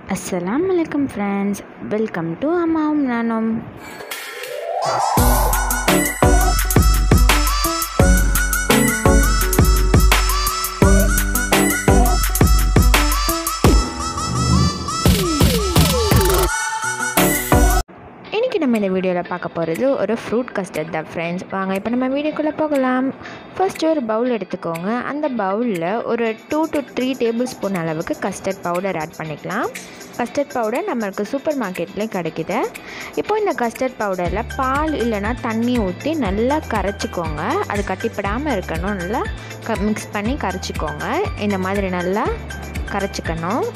அஸ்ஸலாமு அலைக்கும் friends welcome to அம்மாவும் நானும் இன்றைக்கி நம்ம இந்த வீடியோவில் பார்க்க போகிறது ஒரு ஃப்ரூட் கஸ்டர்ட் தான் ஃப்ரெண்ட்ஸ் வாங்க இப்போ நம்ம வீடியோக்குள்ளே போகலாம் ஃபர்ஸ்ட் ஒரு பவுல் எடுத்துக்கோங்க அந்த பவுலில் ஒரு two to three tablespoon அளவுக்கு கஸ்டர்ட் பவுடர் ஆட் பண்ணிக்கலாம் கஸ்டர்ட் பவுடர் நம்மளுக்கு சூப்பர் மார்க்கெட்லேயும் கிடைக்குது இப்போ இந்த கஸ்டர்ட் பவுடரில் பால் இல்லைன்னா தண்ணி ஊற்றி நல்லா கரைச்சிக்கோங்க அது கட்டிப்படாமல் இருக்கணும் நல்லா க மிக்ஸ் பண்ணி கரைச்சிக்கோங்க இந்த மாதிரி நல்லா கரைச்சிக்கணும்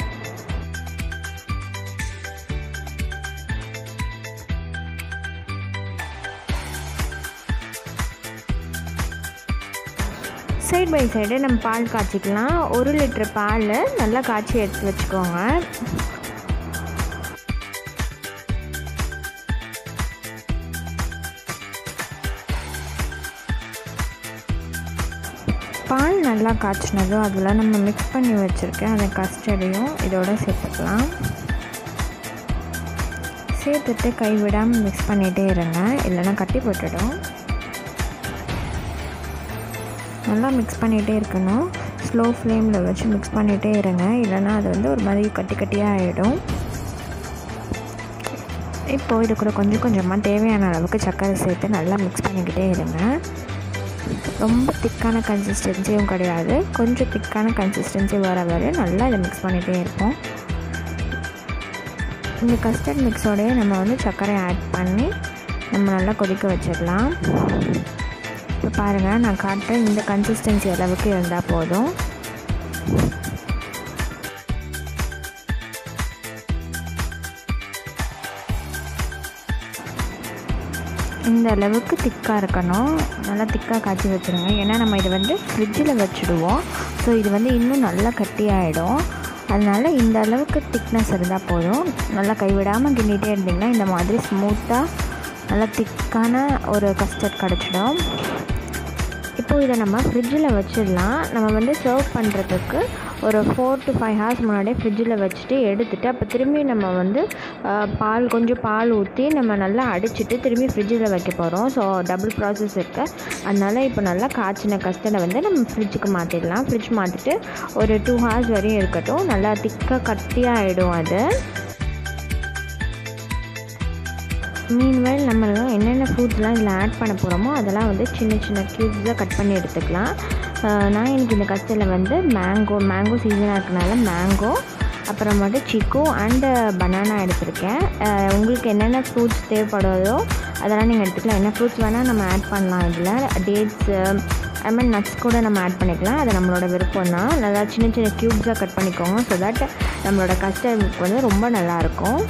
சைட் பை சைடு நம்ம பால் காய்ச்சிக்கலாம் ஒரு லிட்டர் பால் நல்லா காய்ச்சி எடுத்து வச்சுக்கோங்க பால் நல்லா காய்ச்சினதும் அதில் நம்ம மிக்ஸ் பண்ணி வச்சுருக்கேன் அந்த கஸ்டர்டையும் இதோட சேர்த்துக்கலாம் சேர்த்துட்டு கை விடாமல் மிக்ஸ் பண்ணிகிட்டே இருங்க இல்லைன்னா கட்டி போட்டுடும் நல்லா மிக்ஸ் பண்ணிகிட்டே இருக்கணும் ஸ்லோ ஃப்ளேமில் வச்சு மிக்ஸ் பண்ணிகிட்டே இருங்க இல்லைன்னா அது வந்து ஒரு மாதிரி கட்டி கட்டியாக ஆகிடும் இப்போது இது கூட கொஞ்சம் கொஞ்சமாக தேவையான அளவுக்கு சர்க்கரை சேர்த்து நல்லா மிக்ஸ் பண்ணிக்கிட்டே இருங்க ரொம்ப திக்கான கன்சிஸ்டன்சியும் கிடையாது கொஞ்சம் திக்கான கன்சிஸ்டன்சி வர வர நல்லா இதை மிக்ஸ் பண்ணிகிட்டே இருப்போம் இந்த கஸ்டர்ட் மிக்ஸோடையே நம்ம வந்து சர்க்கரை ஆட் பண்ணி நம்ம நல்லா கொதிக்க வச்சிடலாம் இப்போ பாருங்கள் நான் காட்டுற இந்த கன்சிஸ்டன்சி அளவுக்கு இருந்தால் போதும் இந்த அளவுக்கு திக்காக இருக்கணும் நல்லா திக்காக காய்ச்சி வச்சுருங்க ஏன்னா நம்ம இதை வந்து ஃப்ரிட்ஜில் வச்சுடுவோம் ஸோ இது வந்து இன்னும் நல்லா கட்டியாகிடும் அதனால் இந்த அளவுக்கு திக்னஸ் இருந்தால் போதும் நல்லா கைவிடாமல் கிண்டிகிட்டே இருந்திங்கன்னா இந்த மாதிரி ஸ்மூத்தாக நல்லா திக்கான ஒரு கஸ்டர்ட் கிடச்சிடும் இப்போது இதை நம்ம ஃப்ரிட்ஜில் வச்சிடலாம் நம்ம வந்து சர்வ் பண்ணுறதுக்கு ஒரு ஃபோர் டு ஃபைவ் ஹவர்ஸ் முன்னாடியே ஃப்ரிட்ஜில் வச்சுட்டு எடுத்துகிட்டு அப்போ திரும்பி நம்ம வந்து பால் கொஞ்சம் பால் ஊற்றி நம்ம நல்லா அடிச்சுட்டு திரும்பி ஃப்ரிட்ஜில் வைக்க போகிறோம் ஸோ டபுள் ப்ராசஸ் இருக்குது அதனால் இப்போ நல்லா காய்ச்சின கஸ்டர்டை வந்து நம்ம ஃப்ரிட்ஜுக்கு மாற்றிடலாம் ஃப்ரிட்ஜ் மாற்றிட்டு ஒரு டூ ஹவர்ஸ் வரையும் இருக்கட்டும் நல்லா திக்காக கட்டியாக ஆகிடும் அது மீன்வெல் நம்ம என்னென்ன ஃப்ரூட்ஸ்லாம் இதில் ஆட் பண்ண போகிறோமோ அதெல்லாம் வந்து சின்ன சின்ன க்யூப்ஸாக கட் பண்ணி எடுத்துக்கலாம் நான் எனக்கு இந்த கஸ்டரில் வந்து மேங்கோ மேங்கோ சீசனாக இருக்கனால மேங்கோ அப்புறமேட்டு சிக்கு அண்டு பனானா எடுத்திருக்கேன் உங்களுக்கு என்னென்ன ஃப்ரூட்ஸ் தேவைப்படுதோ அதெல்லாம் நீங்கள் எடுத்துக்கலாம் என்ன ஃப்ரூட்ஸ் வேணால் நம்ம ஆட் பண்ணலாம் இதில் டேட்ஸு ஐ மீன் நட்ஸ் கூட நம்ம ஆட் பண்ணிக்கலாம் அது நம்மளோட விருப்பம் தான் நல்லா சின்ன சின்ன க்யூப்ஸாக கட் பண்ணிக்கோங்க ஸோ தட் நம்மளோட கஸ்டர்ட் வந்து ரொம்ப நல்லாயிருக்கும்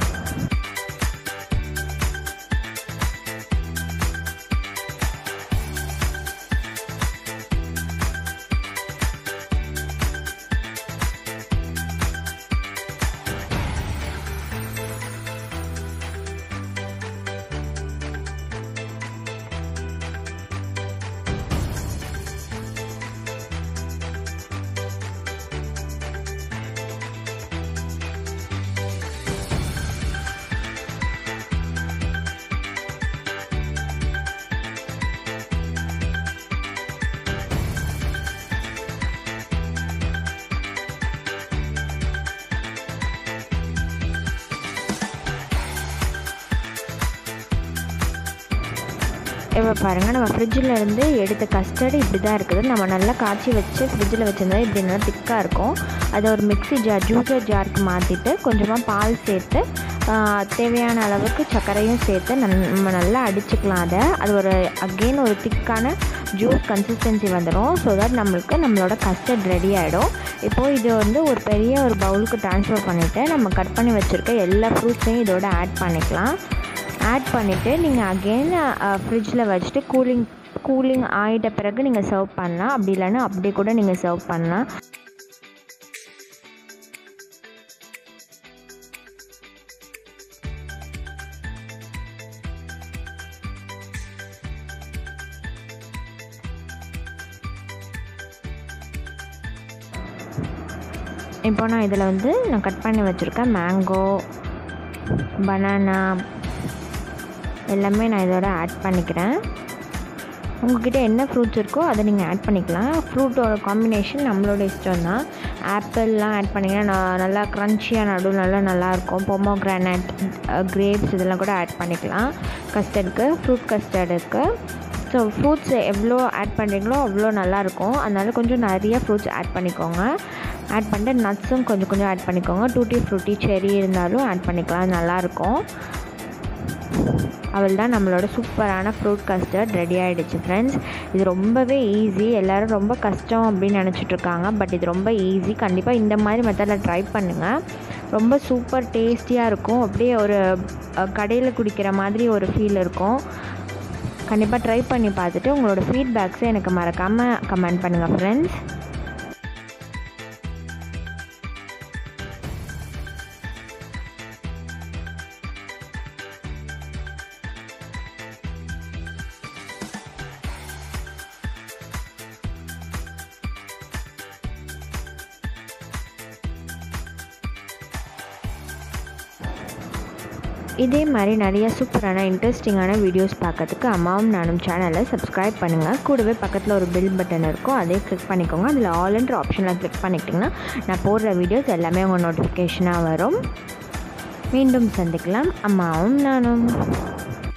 இப்போ பாருங்கள் நம்ம ஃப்ரிட்ஜில் இருந்து எடுத்த கஸ்டர்டு இப்படி தான் இருக்குது நம்ம நல்லா காய்ச்சி வச்சு ஃப்ரிட்ஜில் வச்சுருந்தா இப்படி நல்லா திக்காக இருக்கும் அதை ஒரு மிக்ஸி ஜார் ஜூஸர் ஜாருக்கு மாற்றிட்டு கொஞ்சமாக பால் சேர்த்து தேவையான அளவுக்கு சர்க்கரையும் சேர்த்து நம்ம நல்லா அடிச்சுக்கலாம் அதை அது ஒரு அகெயின் ஒரு திக்கான ஜூஸ் கன்சிஸ்டன்சி வந்துடும் ஸோ தட் நம்மளுக்கு நம்மளோட கஸ்டர்ட் ரெடி ஆகிடும் இப்போது இது வந்து ஒரு பெரிய ஒரு பவுலுக்கு ட்ரான்ஸ்ஃபர் பண்ணிவிட்டு நம்ம கட் பண்ணி வச்சுருக்க எல்லா ஃப்ரூட்ஸையும் இதோட ஆட் பண்ணிக்கலாம் ஆட் பண்ணிவிட்டு நீங்கள் அகெயின் ஃப்ரிட்ஜில் வச்சுட்டு கூலிங் கூலிங் ஆகிட்ட பிறகு நீங்கள் சர்வ் பண்ணலாம் அப்படி இல்லைன்னா அப்படியே கூட நீங்கள் சர்வ் பண்ணலாம் இப்போ நான் இதில் வந்து நான் கட் பண்ணி வச்சுருக்கேன் மேங்கோ பனானா எல்லாமே நான் இதோட ஆட் பண்ணிக்கிறேன் உங்ககிட்ட என்ன ஃப்ரூட்ஸ் இருக்கோ அதை நீங்கள் ஆட் பண்ணிக்கலாம் ஃப்ரூட்டோட காம்பினேஷன் நம்மளோட இஷ்டம் தான் ஆப்பிள்லாம் ஆட் பண்ணிங்கன்னா நான் நல்லா க்ரன்ச்சியாக நடுவில் நல்லா நல்லாயிருக்கும் பொமோ கிரானட் கிரேப்ஸ் இதெல்லாம் கூட ஆட் பண்ணிக்கலாம் கஸ்டர்டுக்கு ஃப்ரூட் கஸ்டர்டுக்கு ஸோ ஃப்ரூட்ஸ் எவ்வளோ ஆட் பண்ணுறீங்களோ அவ்வளோ நல்லாயிருக்கும் அதனால் கொஞ்சம் நிறைய ஃப்ரூட்ஸ் ஆட் பண்ணிக்கோங்க ஆட் பண்ணிட்டு நட்ஸும் கொஞ்சம் கொஞ்சம் ஆட் பண்ணிக்கோங்க டூட்டி ஃப்ரூட்டி செரி இருந்தாலும் ஆட் பண்ணிக்கலாம் நல்லாயிருக்கும் அவள் தான் நம்மளோட சூப்பரான ஃப்ரூட் கஸ்டர்ட் ரெடி ஆகிடுச்சு ஃப்ரெண்ட்ஸ் இது ரொம்பவே ஈஸி எல்லோரும் ரொம்ப கஷ்டம் அப்படின்னு நினச்சிட்ருக்காங்க பட் இது ரொம்ப ஈஸி கண்டிப்பாக இந்த மாதிரி மெத்தடில் ட்ரை பண்ணுங்கள் ரொம்ப சூப்பர் டேஸ்டியாக இருக்கும் அப்படியே ஒரு கடையில் குடிக்கிற மாதிரி ஒரு ஃபீல் இருக்கும் கண்டிப்பாக ட்ரை பண்ணி பார்த்துட்டு உங்களோட ஃபீட்பேக்ஸை எனக்கு மறக்காமல் கமெண்ட் பண்ணுங்கள் ஃப்ரெண்ட்ஸ் இதே மாதிரி நிறைய சூப்பரான இன்ட்ரெஸ்டிங்கான வீடியோஸ் பார்க்கறதுக்கு அம்மாவும் நானும் சேனலை சப்ஸ்கிரைப் பண்ணுங்கள் கூடவே பக்கத்தில் ஒரு பில் பட்டன் இருக்கும் அதே கிளிக் பண்ணிக்கோங்க அதில் ஆல்ன்ற ஆப்ஷனில் கிளிக் பண்ணிக்கிட்டிங்கன்னா நான் போடுற வீடியோஸ் எல்லாமே உங்கள் நோட்டிஃபிகேஷனாக வரும் மீண்டும் சந்திக்கலாம் அம்மாவும் நானும்